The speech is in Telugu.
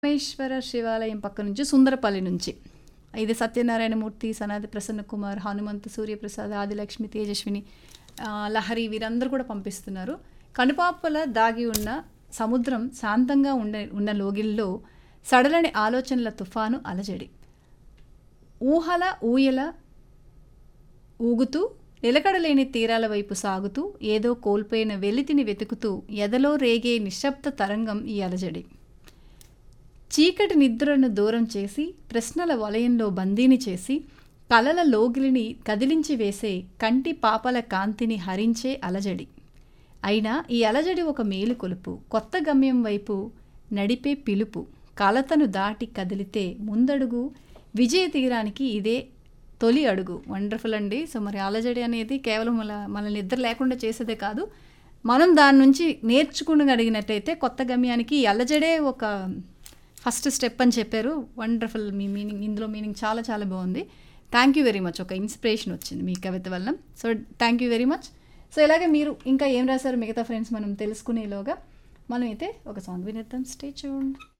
రామేశ్వర శివాలయం పక్క నుంచి సుందరపల్లి నుంచి ఇది సత్యనారాయణమూర్తి సనాది ప్రసన్న కుమార్ హనుమంత్ సూర్యప్రసాద్ ఆదిలక్ష్మి తేజస్విని ఆ, లహరి వీరందరూ కూడా పంపిస్తున్నారు కనుపాపల దాగి ఉన్న సముద్రం శాంతంగా ఉండే ఉన్న లోగిల్లో సడలని ఆలోచనల తుఫాను అలజడి ఊహల ఊయల ఊగుతూ నిలకడలేని తీరాల వైపు సాగుతూ ఏదో కోల్పోయిన వెలితిని వెతుకుతూ ఎదలో రేగే నిశ్శబ్ద తరంగం ఈ అలజడి చీకటి నిద్రను దూరం చేసి ప్రశ్నల వలయంలో బందీని చేసి కలల లోగిలిని కదిలించి వేసే కంటి పాపల కాంతిని హరించే అలజడి అయినా ఈ అలజడి ఒక మేలుకొలుపు కొత్త గమ్యం వైపు నడిపే పిలుపు కలతను దాటి కదిలితే ముందడుగు విజయ తీరానికి ఇదే తొలి అడుగు వండర్ఫుల్ అండి సో మరి అలజడి అనేది కేవలం మన మనల్ని నిద్ర లేకుండా చేసేదే కాదు మనం దాని నుంచి నేర్చుకునగలిగినట్టయితే కొత్త గమ్యానికి ఈ అలజడే ఒక ఫస్ట్ స్టెప్ అని చెప్పారు వండర్ఫుల్ మీ మీనింగ్ ఇందులో మీనింగ్ చాలా చాలా బాగుంది థ్యాంక్ యూ వెరీ మచ్ ఒక ఇన్స్పిరేషన్ వచ్చింది మీ కవిత వల్ల so thank you very much so ఇలాగే మీరు ఇంకా ఏం రాశారు మిగతా ఫ్రెండ్స్ మనం తెలుసుకునేలోగా మనం అయితే ఒక సాంగ్ వినేద్దాం స్టే చూడండి